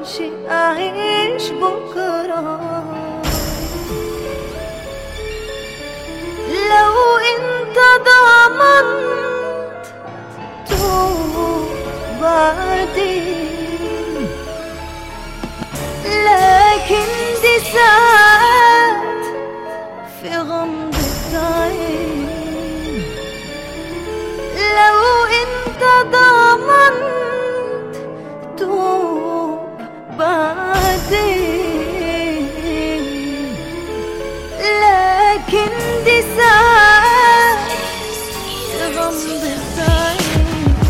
اضمنش اعيش بكره لو انت ضمنت توب بعدين لكن دي ساعات في غمضة عين لو انت ضمنت توب بعدين لكن دي ساعات في غمضة عين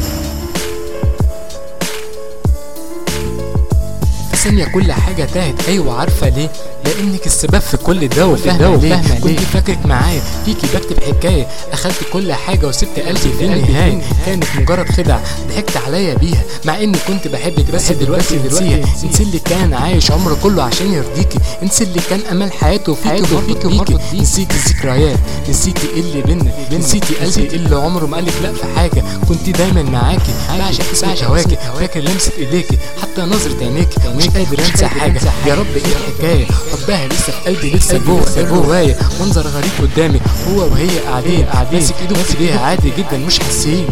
في ثانية كل حاجة تاهت أيوة عارفة ليه لأنك السبب في كل ده وفاهمة ليه كنت فاكرك معايا فيكي بكتب حكاية أخدت كل حاجة وسبت قلبي في النهاية كانت مجرد خدعة ضحكت عليا بيها مع إني كنت بحبك بس دلوقتي نسيها انسي اللي كان عايش عمره كله عشان يرضيكي انسي اللي كان أمل حياته فيكي وفيكي بيكي نسيتي الذكريات نسيتي إيه اللي بينا نسيتي قلبي اللي عمره ما قالك لا في حاجة كنت دايما معاكي بعشق اسمك هواكي فاكر لمسة ايديكي حتى نظرة عينيكي مش قادر انسى حاجة يا رب ايه الحكاية حبها لسه في قلبي لسه جوه جوايا منظر غريب قدامي هو وهي قاعدين قاعدين ماسك ايده في ايديها عادي جدا مش حاسين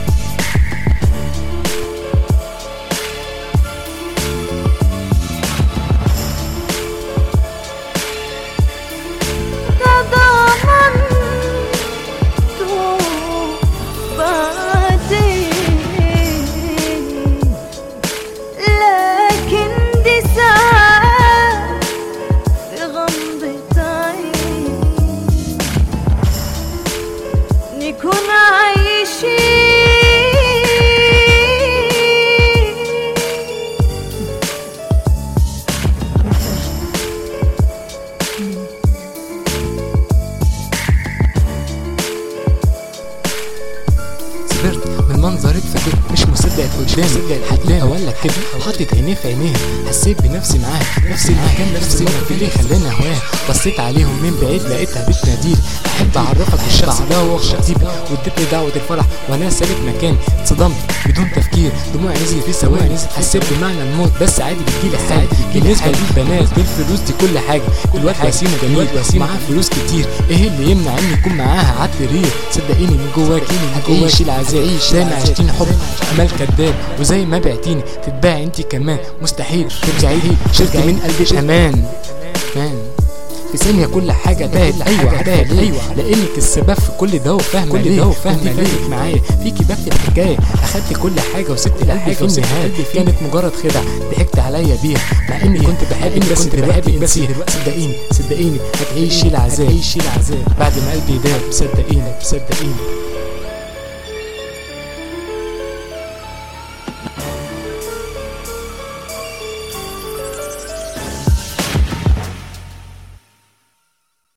تضمنت بعدين لكن دي ساعات في غمضة عين نكون عايشين صبرت من منظرك فكرت مش مصدق قدامي حتى اقول لك كده حاطط عينيه في عينيها حسيت بنفسي معاها نفس المكان نفس المكان اللي خلاني اهواها بصيت عليهم من بعيد لقيتها بتناديلي احب اعرفك الشخص ده هو خطيبي واديتني دعوه الفرح وانا سابت مكاني اتصدمت بدون تفكير دموعي نزلت في ثواني حسيت بمعنى الموت بس عادي بتجيلي حاجه بالنسبه للبنات بالفلوس دي كل حاجه الواد وسيم جميل معاه فلوس كتير ايه اللي يمنع اني يكون معاها عدل رير صدقيني من جواكي من جواكي العذاب دايما عشتيني حب امل كداب وزي ما بعتيني تتباعي انت كمان مستحيل ترجعي لي شلت من قلبي امان امان في ثانية كل حاجة تاهت أيوة عارفة ليه أيوة لأنك السبب في كل ده وفاهمة كل ليه ده وفاهمة ليه معايا فيكي بكتب حكاية أخدت كل حاجة وسبت الحاجة في النهاية كانت مجرد خدعة ضحكت عليا بيها مع إني كنت بحبك بس دلوقتي بس صدقيني صدقيني هتعيشي العذاب هتعيشي العذاب بعد ما قلبي داب صدقيني صدقيني